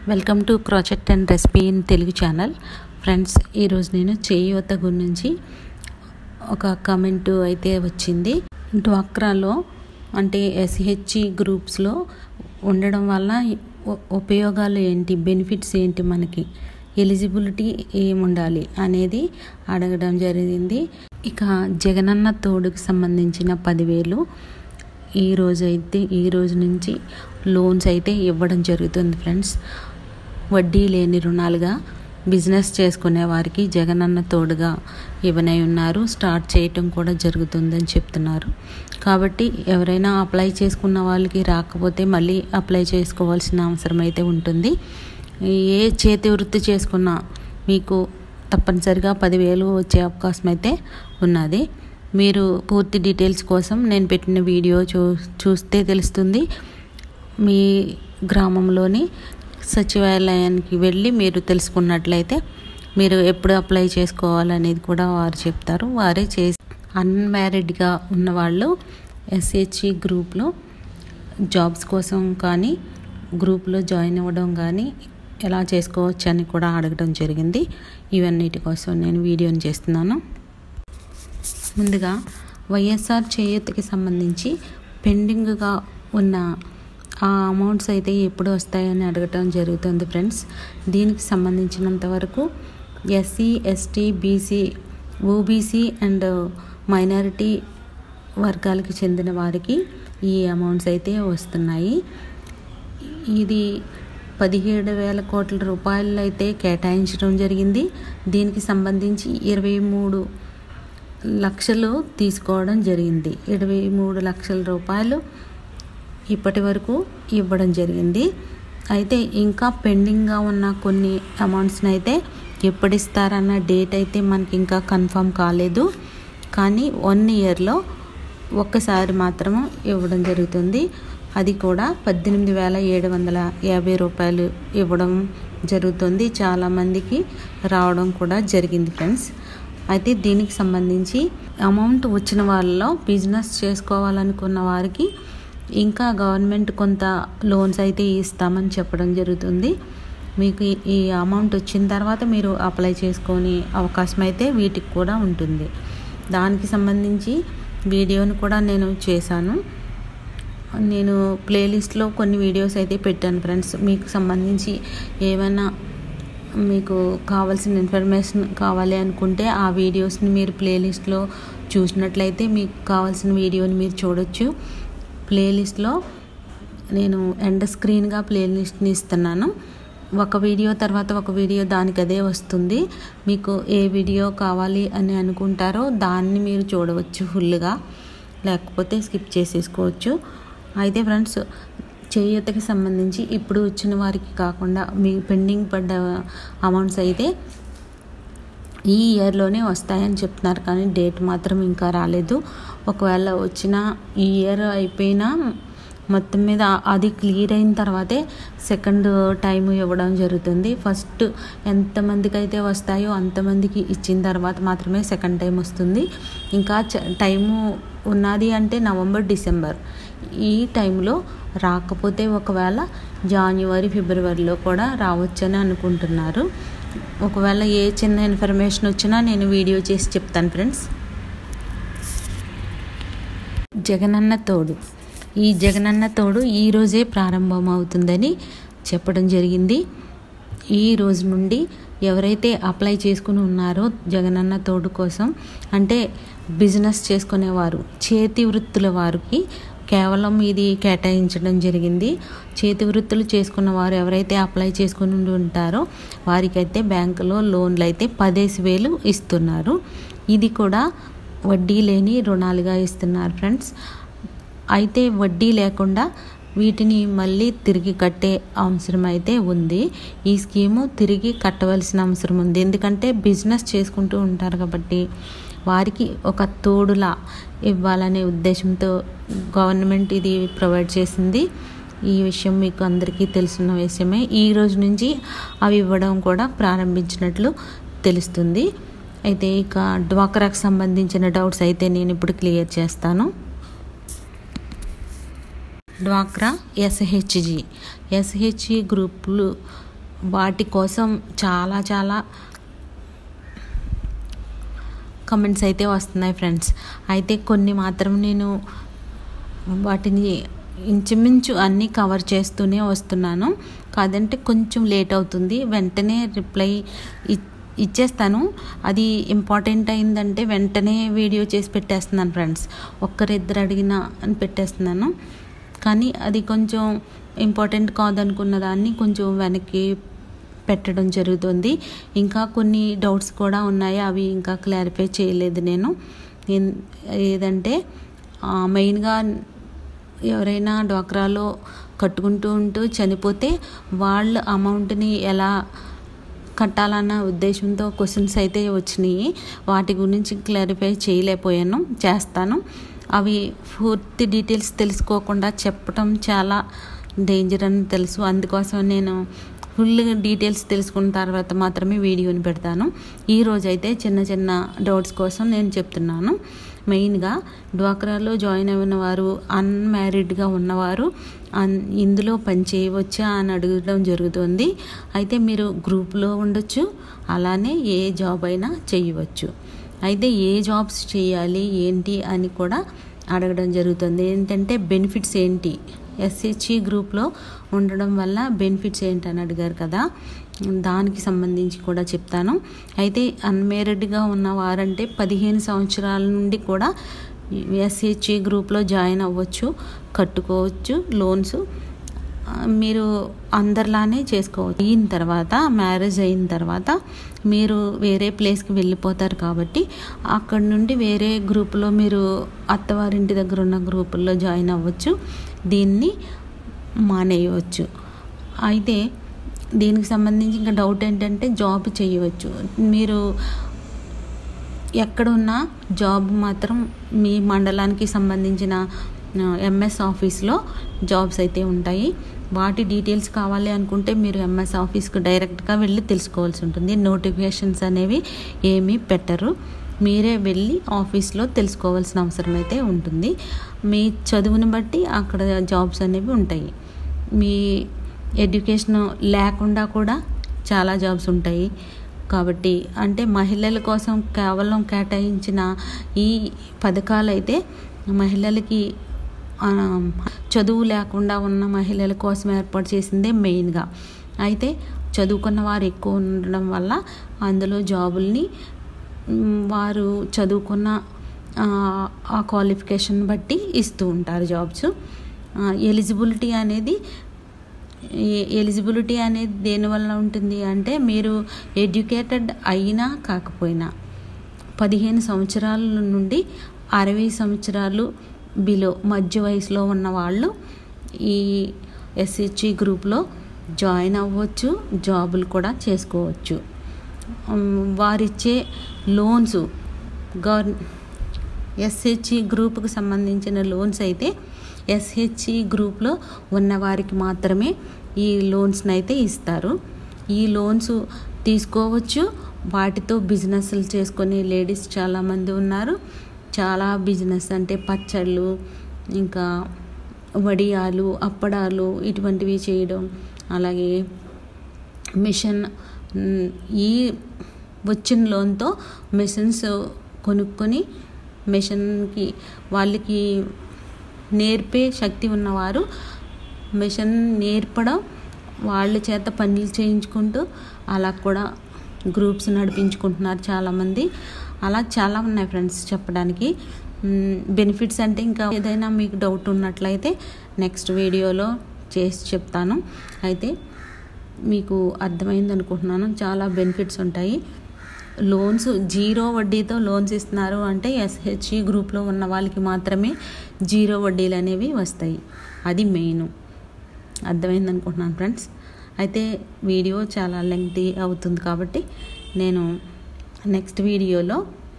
welcome to crochet and recipe in Telugu channel friends ఈరోజు నేను చేయూత గురించి ఒక కమెంట్ అయితే వచ్చింది డ్వాక్రాలో అంటే ఎస్హెచ్ఈ గ్రూప్స్లో ఉండడం వల్ల ఉ- ఉపయోగాలు ఏంటి బెనిఫిట్స్ ఏంటి మనకి ఎలిజిబిలిటీ ఏముండాలి అనేది అడగడం జరిగింది ఇక జగనన్న తోడుకి సంబంధించిన పదివేలు ఈ రోజు అయితే ఈ రోజు నుంచి లోన్స్ అయితే ఇవ్వడం జరుగుతుంది ఫ్రెండ్స్ వడ్డీ లేని రుణాలుగా బిజినెస్ చేసుకునే వారికి జగనన్న తోడుగా ఇవ్వనై ఉన్నారు స్టార్ట్ చేయటం కూడా జరుగుతుందని చెప్తున్నారు కాబట్టి ఎవరైనా అప్లై చేసుకున్న వాళ్ళకి రాకపోతే మళ్ళీ అప్లై చేసుకోవాల్సిన అవసరం అయితే ఉంటుంది ఏ చేతి వృత్తి చేసుకున్నా మీకు తప్పనిసరిగా పదివేలు వచ్చే అవకాశం అయితే ఉన్నది మీరు పూర్తి డీటెయిల్స్ కోసం నేను పెట్టిన వీడియో చూ చూస్తే తెలుస్తుంది మీ గ్రామంలోని సచివాలయానికి వెళ్ళి మీరు తెలుసుకున్నట్లయితే మీరు ఎప్పుడు అప్లై చేసుకోవాలనేది కూడా వారు చెప్తారు వారే చేసి అన్మ్యారీడ్గా ఉన్నవాళ్ళు ఎస్హెచ్ఈ గ్రూప్లో జాబ్స్ కోసం కానీ గ్రూప్లో జాయిన్ అవ్వడం కానీ ఎలా చేసుకోవచ్చు అని కూడా అడగడం జరిగింది ఇవన్నిటి కోసం నేను వీడియోని చేస్తున్నాను ముందుగా వైఎస్ఆర్ చేయూతకి సంబంధించి పెండింగ్గా ఉన్న ఆ అమౌంట్స్ అయితే ఎప్పుడు వస్తాయని అడగటం జరుగుతుంది ఫ్రెండ్స్ దీనికి సంబంధించినంత వరకు SC ST BC OBC and minority వర్గాలకు చెందిన వారికి ఈ అమౌంట్స్ అయితే వస్తున్నాయి ఇది పదిహేడు వేల కోట్ల రూపాయలు అయితే కేటాయించడం జరిగింది దీనికి సంబంధించి ఇరవై మూడు లక్షలు తీసుకోవడం జరిగింది ఇరవై మూడు లక్షల రూపాయలు ఇప్పటి వరకు ఇవ్వడం జరిగింది అయితే ఇంకా పెండింగ్గా ఉన్న కొన్ని అమౌంట్స్ని అయితే ఎప్పుడు ఇస్తారన్న డేట్ అయితే మనకి ఇంకా కన్ఫర్మ్ కాలేదు కానీ వన్ ఇయర్లో ఒక్కసారి మాత్రం ఇవ్వడం జరుగుతుంది అది కూడా పద్దెనిమిది వేల ఏడు వందల యాభై రూపాయలు ఇవ్వడం జరుగుతుంది చాలామందికి రావడం కూడా జరిగింది ఫ్రెండ్స్ అయితే దీనికి సంబంధించి అమౌంట్ వచ్చిన వాళ్ళలో బిజినెస్ చేసుకోవాలనుకున్న వారికి ఇంకా గవర్నమెంట్ కొంత లోన్స్ అయితే ఇస్తామని చెప్పడం జరుగుతుంది మీకు ఈ- ఈ అమౌంట్ వచ్చిన తర్వాత మీరు అప్లై చేసుకొని అవకాశం అయితే వీటికి కూడా ఉంటుంది దానికి సంబంధించి వీడియోని కూడా నేను చేశాను నేను ప్లేలిస్ట్లో కొన్ని వీడియోస్ అయితే పెట్టాను ఫ్రెండ్స్ మీకు సంబంధించి ఏమైనా మీకు కావాల్సిన ఇన్ఫర్మేషన్ కావాలి అనుకుంటే ఆ వీడియోస్ని మీరు ప్లేలిస్ట్లో చూసినట్లయితే మీకు కావాల్సిన వీడియోని మీరు చూడొచ్చు ప్లేలిస్ట్లో నేను ఎండ్ స్క్రీన్గా ప్లేలిస్ట్ని ఇస్తున్నాను ఒక వీడియో తర్వాత ఒక వీడియో దానికి అదే వస్తుంది మీకు ఏ వీడియో కావాలి అని అనుకుంటారో దాన్ని మీరు చూడవచ్చు ఫుల్గా లేకపోతే స్కిప్ చేసేసుకోవచ్చు అయితే ఫ్రెండ్స్ చేయూతకి సంబంధించి ఇప్పుడు వచ్చిన వారికి కాకుండా మీ పెండింగ్ పడ్డ అమౌంట్స్ అయితే ఈ ఇయర్లోనే వస్తాయని చెప్తున్నారు కానీ డేట్ మాత్రం ఇంకా రాలేదు ఒకవేళ వచ్చిన ఈ ఇయర్ అయిపోయినా మొత్తం మీద అది క్లియర్ అయిన తర్వాతే సెకండ్ టైం ఇవ్వడం జరుగుతుంది ఫస్ట్ ఎంతమందికి అయితే వస్తాయో అంతమందికి ఇచ్చిన తర్వాత మాత్రమే సెకండ్ టైం వస్తుంది ఇంకా చ- టైము ఉన్నది అంటే నవంబర్ డిసెంబర్ ఈ టైంలో రాకపోతే ఒకవేళ జాన్యువరి ఫిబ్రవరిలో కూడా రావచ్చని అనుకుంటున్నారు ఒకవేళ ఏ చిన్న ఇన్ఫర్మేషన్ వచ్చినా నేను వీడియో చేసి చెప్తాను ఫ్రెండ్స్ జగనన్న తోడు ఈ జగనన్న తోడు ఈ రోజే ప్రారంభం అవుతుందని చెప్పడం జరిగింది ఈ రోజు నుండి ఎవరైతే అప్లై చేసుకుని ఉన్నారో జగనన్న తోడు కోసం అంటే బిజినెస్ చేసుకునేవారు చేతి వృత్తుల వారికి కేవలం ఇది కేటాయించడం జరిగింది చేతి వృత్తులు చేసుకున్న వారు ఎవరైతే అప్లై చేసుకుని ఉండి ఉంటారో వారికైతే బ్యాంకులో లోన్లు అయితే పదేసి వేలు ఇస్తున్నారు ఇది కూడా వడ్డీ లేని రుణాలుగా ఇస్తున్నారు ఫ్రెండ్స్ అయితే వడ్డీ లేకుండా వీటిని మళ్ళీ తిరిగి కట్టే అవసరం అయితే ఉంది ఈ స్కీము తిరిగి కట్టవలసిన అవసరం ఉంది ఎందుకంటే బిజినెస్ చేసుకుంటూ ఉంటారు కాబట్టి వారికి ఒక తోడులా ఇవ్వాలనే ఉద్దేశంతో గవర్నమెంట్ ఇది ప్రొవైడ్ చేసింది ఈ విషయం మీకు అందరికీ తెలిసిన విషయమే ఈ రోజు నుంచి అవి ఇవ్వడం కూడా ప్రారంభించినట్లు తెలుస్తుంది అయితే ఇక డ్వాక్రాకు సంబంధించిన డౌట్స్ అయితే నేను ఇప్పుడు క్లియర్ చేస్తాను డ్వాక్రా ఎస్హెచ్జి ఎస్హెచ్జి గ్రూపులు వాటి కోసం చాలా చాలా కమెంట్స్ అయితే వస్తున్నాయి ఫ్రెండ్స్ అయితే కొన్ని మాత్రం నేను వాటిని ఇంచుమించు అన్నీ కవర్ చేస్తూనే వస్తున్నాను కాదంటే కొంచెం లేట్ అవుతుంది వెంటనే రిప్లై ఇచ్చేస్తాను అది ఇంపార్టెంట్ అయిందంటే వెంటనే వీడియో చేసి పెట్టేస్తున్నాను ఫ్రెండ్స్ ఒక్కరిద్దరు అడిగిన అని పెట్టేస్తున్నాను కానీ అది కొంచెం ఇంపార్టెంట్ కాదనుకున్న దాన్ని కొంచెం వెనక్కి పెట్టడం జరుగుతుంది ఇంకా కొన్ని డౌట్స్ కూడా ఉన్నాయి అవి ఇంకా క్లారిఫై చేయలేదు నేను ఏదంటే మెయిన్గా ఎవరైనా డ్వాక్రాలో కట్టుకుంటూ ఉంటూ చనిపోతే వాళ్ళ అమౌంట్ని ఎలా కట్టాలన్న ఉద్దేశంతో క్వశ్చన్స్ అయితే వచ్చినాయి వాటి గురించి క్లారిఫై చేయలేకపోయాను చేస్తాను అవి పూర్తి డీటెయిల్స్ తెలుసుకోకుండా చెప్పటం చాలా డేంజర్ అని తెలుసు అందుకోసం నేను ఫుల్ డీటెయిల్స్ తెలుసుకున్న తర్వాత మాత్రమే వీడియోని పెడతాను ఈరోజు అయితే చిన్న చిన్న డౌట్స్ కోసం నేను చెప్తున్నాను మెయిన్గా డ్వాక్రాలో జాయిన్ అయిన వారు అన్మ్యారీడ్గా ఉన్నవారు అన్ ఇందులో పని చేయవచ్చా అని అడగడం జరుగుతుంది అయితే మీరు గ్రూప్లో ఉండొచ్చు అలానే ఏ జాబ్ అయినా చేయవచ్చు అయితే ఏ జాబ్స్ చేయాలి ఏంటి అని కూడా అడగడం జరుగుతుంది ఏంటంటే బెనిఫిట్స్ ఏంటి ఎస్హెచ్ఈ గ్రూప్లో ఉండడం వల్ల బెనిఫిట్స్ ఏంటని అడిగారు కదా దానికి సంబంధించి కూడా చెప్తాను అయితే అన్మ్యారీడ్గా ఉన్న వారంటే పదిహేను సంవత్సరాల నుండి కూడా ఎస్హెచ్ఈ గ్రూప్లో జాయిన్ అవ్వచ్చు కట్టుకోవచ్చు లోన్స్ మీరు అందరిలానే చేసుకోవచ్చు అయిన తర్వాత మ్యారేజ్ అయిన తర్వాత మీరు వేరే ప్లేస్కి వెళ్ళిపోతారు కాబట్టి అక్కడ నుండి వేరే గ్రూప్లో మీరు అత్తవారింటి దగ్గర ఉన్న గ్రూపుల్లో జాయిన్ అవ్వచ్చు దీన్ని మానేయవచ్చు అయితే దీనికి సంబంధించి ఇంకా డౌట్ ఏంటంటే జాబ్ చేయవచ్చు మీరు ఎక్కడున్నా జాబ్ మాత్రం మీ మండలానికి సంబంధించిన ఎంఎస్ ఆఫీస్లో జాబ్స్ అయితే ఉంటాయి వాటి డీటెయిల్స్ కావాలి అనుకుంటే మీరు ఎంఎస్ ఆఫీస్కి డైరెక్ట్గా వెళ్ళి తెలుసుకోవాల్సి ఉంటుంది నోటిఫికేషన్స్ అనేవి ఏమీ పెట్టరు మీరే వెళ్ళి ఆఫీస్లో తెలుసుకోవాల్సిన అవసరం అయితే ఉంటుంది మీ చదువుని బట్టి అక్కడ జాబ్స్ అనేవి ఉంటాయి మీ ఎడ్యుకేషన్ లేకుండా కూడా చాలా జాబ్స్ ఉంటాయి కాబట్టి అంటే మహిళల కోసం కేవలం కేటాయించిన ఈ పథకాలు అయితే మహిళలకి చదువు లేకుండా ఉన్న మహిళల కోసం ఏర్పాటు చేసిందే మెయిన్గా అయితే చదువుకున్న వారు ఎక్కువ ఉండడం వల్ల అందులో జాబుల్ని వారు చదువుకున్న ఆ క్వాలిఫికేషన్ బట్టి ఇస్తూ ఉంటారు జాబ్స్ ఎలిజిబిలిటీ అనేది ఎలిజిబిలిటీ అనేది దేనివల్ల ఉంటుంది అంటే మీరు ఎడ్యుకేటెడ్ అయినా కాకపోయినా పదిహేను సంవత్సరాల నుండి అరవై సంవత్సరాలు బిలో మధ్య వయసులో ఉన్న వాళ్ళు ఈ ఎస్హెచ్ఈ గ్రూప్లో జాయిన్ అవ్వచ్చు జాబులు కూడా చేసుకోవచ్చు వారిచ్చే లోన్స్ గవర్ ఎస్హెచ్ఈ గ్రూప్కి సంబంధించిన లోన్స్ అయితే ఎస్హెచ్ఈ గ్రూప్లో ఉన్నవారికి మాత్రమే ఈ లోన్స్ని అయితే ఇస్తారు ఈ లోన్స్ తీసుకోవచ్చు వాటితో బిజినెస్లు చేసుకునే లేడీస్ చాలామంది ఉన్నారు చాలా బిజినెస్ అంటే పచ్చళ్ళు ఇంకా వడియాలు అప్పడాలు ఇటువంటివి చేయడం అలాగే మిషన్ ఈ వచ్చిన లోన్తో మిషన్స్ కొనుక్కొని మిషన్కి వాళ్ళకి నేర్పే శక్తి ఉన్నవారు మిషన్ నేర్పడం వాళ్ళ చేత పనులు చేయించుకుంటూ అలా కూడా గ్రూప్స్ నడిపించుకుంటున్నారు చాలామంది అలా చాలా ఉన్నాయి ఫ్రెండ్స్ చెప్పడానికి బెనిఫిట్స్ అంటే ఇంకా ఏదైనా మీకు డౌట్ ఉన్నట్లయితే నెక్స్ట్ వీడియోలో చేసి చెప్తాను అయితే మీకు అర్థమైంది అనుకుంటున్నాను చాలా బెనిఫిట్స్ ఉంటాయి లోన్స్ జీరో వడ్డీతో లోన్స్ ఇస్తున్నారు అంటే ఎస్హెచ్ఈ గ్రూప్లో ఉన్న వాళ్ళకి మాత్రమే జీరో వడ్డీలు అనేవి వస్తాయి అది మెయిన్ అర్థమైంది అనుకుంటున్నాను ఫ్రెండ్స్ అయితే వీడియో చాలా లెంగ్తీ అవుతుంది కాబట్టి నేను నెక్స్ట్ వీడియోలో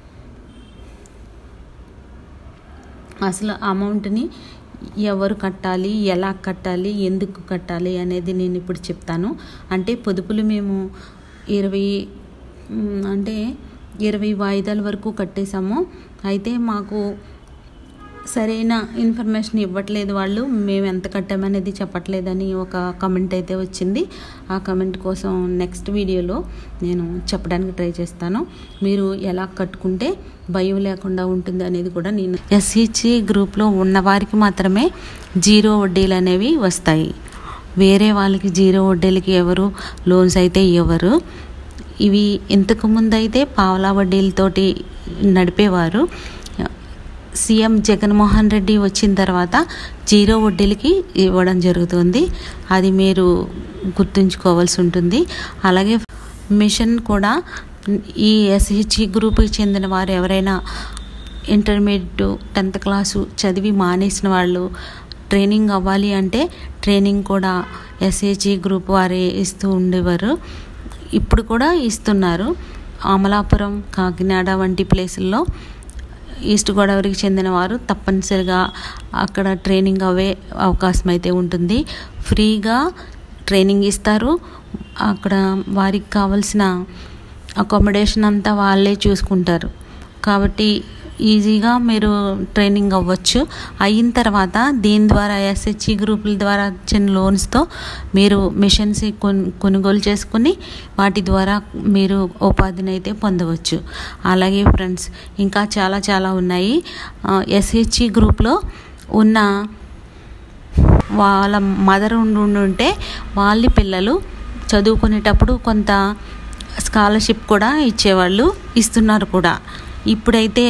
అసలు అమౌంట్ని ఎవరు కట్టాలి ఎలా కట్టాలి ఎందుకు కట్టాలి అనేది నేను ఇప్పుడు చెప్తాను అంటే పొదుపులు మేము ఇరవై అంటే ఇరవై వాయిదాల వరకు కట్టేశాము అయితే మాకు సరైన ఇన్ఫర్మేషన్ ఇవ్వట్లేదు వాళ్ళు మేము ఎంత కట్టామనేది చెప్పట్లేదని ఒక కమెంట్ అయితే వచ్చింది ఆ కమెంట్ కోసం నెక్స్ట్ వీడియోలో నేను చెప్పడానికి ట్రై చేస్తాను మీరు ఎలా కట్టుకుంటే భయం లేకుండా ఉంటుంది అనేది కూడా నేను ఎస్హెచ్ఈ గ్రూప్లో ఉన్నవారికి మాత్రమే జీరో వడ్డీలు అనేవి వస్తాయి వేరే వాళ్ళకి జీరో వడ్డీలకి ఎవరు లోన్స్ అయితే ఇవ్వరు ఇవి ఇంతకు ముందు అయితే పావలా వడ్డీలతోటి నడిపేవారు సీఎం జగన్మోహన్ రెడ్డి వచ్చిన తర్వాత జీరో వడ్డీలకి ఇవ్వడం జరుగుతుంది అది మీరు గుర్తుంచుకోవాల్సి ఉంటుంది అలాగే మిషన్ కూడా ఈ ఎస్హెచ్ఈ గ్రూప్కి చెందిన వారు ఎవరైనా ఇంటర్మీడియట్ టెన్త్ క్లాసు చదివి మానేసిన వాళ్ళు ట్రైనింగ్ అవ్వాలి అంటే ట్రైనింగ్ కూడా ఎస్హెచ్ఈ గ్రూప్ వారే ఇస్తూ ఉండేవారు ఇప్పుడు కూడా ఇస్తున్నారు అమలాపురం కాకినాడ వంటి ప్లేసుల్లో ఈస్ట్ గోదావరికి చెందిన వారు తప్పనిసరిగా అక్కడ ట్రైనింగ్ అవ్వే అవకాశం అయితే ఉంటుంది ఫ్రీగా ట్రైనింగ్ ఇస్తారు అక్కడ వారికి కావలసిన అకామిడేషన్ అంతా వాళ్ళే చూసుకుంటారు కాబట్టి ఈజీగా మీరు ట్రైనింగ్ అవ్వచ్చు అయిన తర్వాత దీని ద్వారా ఎస్హెచ్ఈ గ్రూపుల ద్వారా వచ్చిన లోన్స్తో మీరు మిషన్స్ కొను కొనుగోలు చేసుకుని వాటి ద్వారా మీరు ఉపాధిని అయితే పొందవచ్చు అలాగే ఫ్రెండ్స్ ఇంకా చాలా చాలా ఉన్నాయి ఎస్హెచ్ఈ గ్రూప్లో ఉన్న వాళ్ళ మదర్ ఉండి ఉంటే వాళ్ళ పిల్లలు చదువుకునేటప్పుడు కొంత స్కాలర్షిప్ కూడా ఇచ్చేవాళ్ళు ఇస్తున్నారు కూడా ఇప్పుడైతే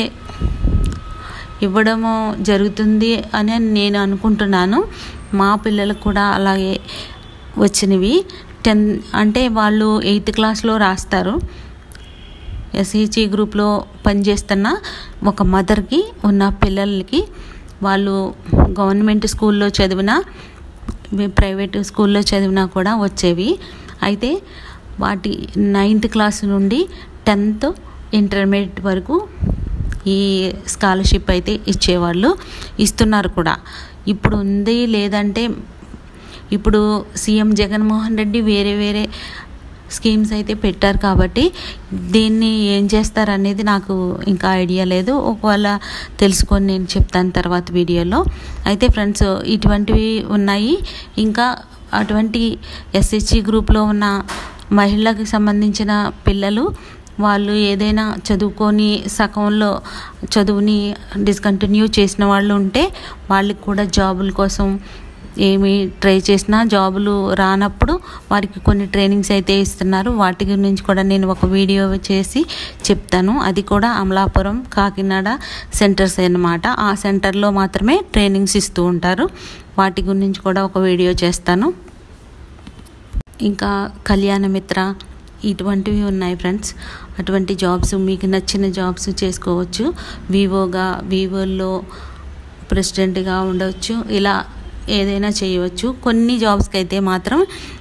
ఇవ్వడము జరుగుతుంది అని నేను అనుకుంటున్నాను మా పిల్లలకు కూడా అలాగే వచ్చినవి టెన్ అంటే వాళ్ళు ఎయిత్ క్లాస్లో రాస్తారు ఎస్హెచ్ఈ గ్రూప్లో పనిచేస్తున్న ఒక మదర్కి ఉన్న పిల్లలకి వాళ్ళు గవర్నమెంట్ స్కూల్లో చదివిన ప్రైవేట్ స్కూల్లో చదివినా కూడా వచ్చేవి అయితే వాటి నైన్త్ క్లాస్ నుండి టెన్త్ ఇంటర్మీడియట్ వరకు ఈ స్కాలర్షిప్ అయితే ఇచ్చేవాళ్ళు ఇస్తున్నారు కూడా ఇప్పుడు ఉంది లేదంటే ఇప్పుడు సీఎం జగన్మోహన్ రెడ్డి వేరే వేరే స్కీమ్స్ అయితే పెట్టారు కాబట్టి దీన్ని ఏం చేస్తారనేది నాకు ఇంకా ఐడియా లేదు ఒకవేళ తెలుసుకొని నేను చెప్తాను తర్వాత వీడియోలో అయితే ఫ్రెండ్స్ ఇటువంటివి ఉన్నాయి ఇంకా అటువంటి ఎస్హెచ్ఈ గ్రూప్లో ఉన్న మహిళలకు సంబంధించిన పిల్లలు వాళ్ళు ఏదైనా చదువుకొని సగంలో చదువుని డిస్కంటిన్యూ చేసిన వాళ్ళు ఉంటే వాళ్ళకి కూడా జాబుల కోసం ఏమి ట్రై చేసినా జాబులు రానప్పుడు వారికి కొన్ని ట్రైనింగ్స్ అయితే ఇస్తున్నారు వాటి గురించి కూడా నేను ఒక వీడియో చేసి చెప్తాను అది కూడా అమలాపురం కాకినాడ సెంటర్స్ అన్నమాట ఆ సెంటర్లో మాత్రమే ట్రైనింగ్స్ ఇస్తూ ఉంటారు వాటి గురించి కూడా ఒక వీడియో చేస్తాను ఇంకా కళ్యాణ మిత్ర ఇటువంటివి ఉన్నాయి ఫ్రెండ్స్ అటువంటి జాబ్స్ మీకు నచ్చిన జాబ్స్ చేసుకోవచ్చు వివోగా వివోలో ప్రెసిడెంట్గా ఉండవచ్చు ఇలా ఏదైనా చేయవచ్చు కొన్ని జాబ్స్కి అయితే మాత్రం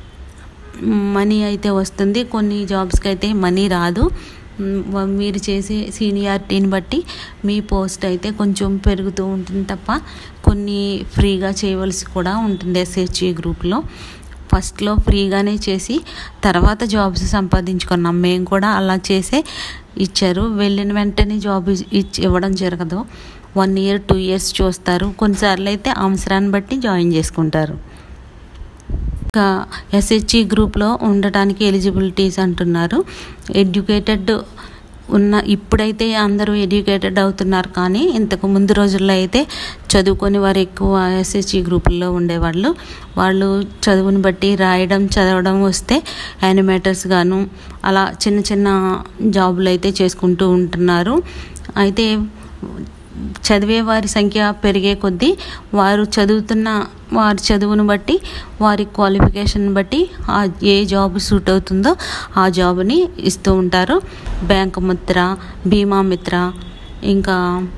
మనీ అయితే వస్తుంది కొన్ని జాబ్స్కి అయితే మనీ రాదు మీరు చేసే సీనియారిటీని బట్టి మీ పోస్ట్ అయితే కొంచెం పెరుగుతూ ఉంటుంది తప్ప కొన్ని ఫ్రీగా చేయవలసి కూడా ఉంటుంది ఎస్హెచ్ఈ గ్రూప్లో ఫస్ట్లో ఫ్రీగానే చేసి తర్వాత జాబ్స్ సంపాదించుకున్నాం మేము కూడా అలా చేసే ఇచ్చారు వెళ్ళిన వెంటనే జాబ్ ఇచ్చి ఇవ్వడం జరగదు వన్ ఇయర్ టూ ఇయర్స్ చూస్తారు కొన్నిసార్లు అయితే అవసరాన్ని బట్టి జాయిన్ చేసుకుంటారు ఇంకా ఎస్హెచ్ఈ గ్రూప్లో ఉండటానికి ఎలిజిబిలిటీస్ అంటున్నారు ఎడ్యుకేటెడ్ ఉన్న ఇప్పుడైతే అందరూ ఎడ్యుకేటెడ్ అవుతున్నారు కానీ ఇంతకు ముందు రోజుల్లో అయితే చదువుకొని వారు ఎక్కువ ఎస్హెచ్ఈ గ్రూపుల్లో ఉండేవాళ్ళు వాళ్ళు చదువుని బట్టి రాయడం చదవడం వస్తే యానిమేటర్స్ గాను అలా చిన్న చిన్న జాబులు అయితే చేసుకుంటూ ఉంటున్నారు అయితే చదివే వారి సంఖ్య పెరిగే కొద్దీ వారు చదువుతున్న వారి చదువును బట్టి వారి క్వాలిఫికేషన్ బట్టి ఆ ఏ జాబ్ సూట్ అవుతుందో ఆ జాబ్ని ఇస్తూ ఉంటారు బ్యాంక్ మిత్ర బీమా మిత్ర ఇంకా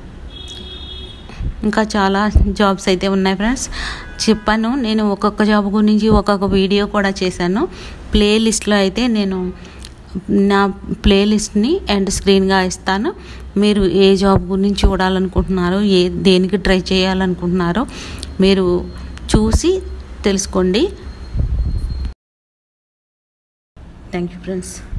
ఇంకా చాలా జాబ్స్ అయితే ఉన్నాయి ఫ్రెండ్స్ చెప్పాను నేను ఒక్కొక్క జాబ్ గురించి ఒక్కొక్క వీడియో కూడా చేశాను ప్లేలిస్ట్లో అయితే నేను నా ప్లేలిస్ట్ని ఎండ్ స్క్రీన్గా ఇస్తాను మీరు ఏ జాబ్ గురించి చూడాలనుకుంటున్నారో ఏ దేనికి ట్రై చేయాలనుకుంటున్నారో మీరు చూసి తెలుసుకోండి థ్యాంక్ యూ ఫ్రెండ్స్